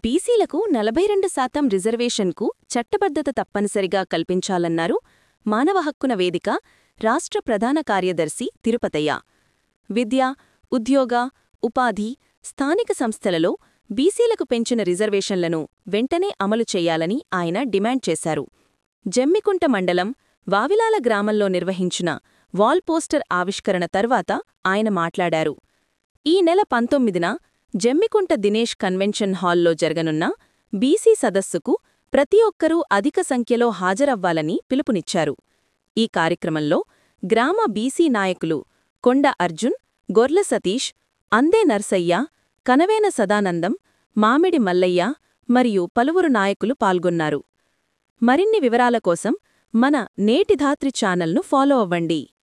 బీసీలకు నలభై రెండు శాతం రిజర్వేషన్కు చట్టబద్ధత తప్పనిసరిగా కల్పించాలన్నారు మానవ హక్కున వేదిక రాష్ట్ర ప్రధాన కార్యదర్శి తిరుపతయ్య విద్య ఉద్యోగ ఉపాధి స్థానిక సంస్థలలో బీసీలకు పెంచిన రిజర్వేషన్లను వెంటనే అమలు చేయాలని ఆయన డిమాండ్ చేశారు జమ్మికుంట మండలం వావిలాల గ్రామంలో నిర్వహించిన వాల్ పోస్టర్ ఆవిష్కరణ తర్వాత ఆయన మాట్లాడారు ఈ నెల పంతొమ్మిదిన జమ్మికుంట దినేష్ కన్వెన్షన్ హాల్లో జరగనున్న బీసీ సదస్సుకు ప్రతి ఒక్కరూ అధిక సంఖ్యలో హాజరవ్వాలని పిలుపునిచ్చారు ఈ కార్యక్రమంలో గ్రామ బీసీ నాయకులు కొండ అర్జున్ గొర్ల సతీష్ అందే నర్సయ్య కనవేన సదానందం మామిడి మల్లయ్య మరియు పలువురు నాయకులు పాల్గొన్నారు మరిన్ని వివరాల కోసం మన నేటిధాత్రి ఛానల్ను ఫాలో అవ్వండి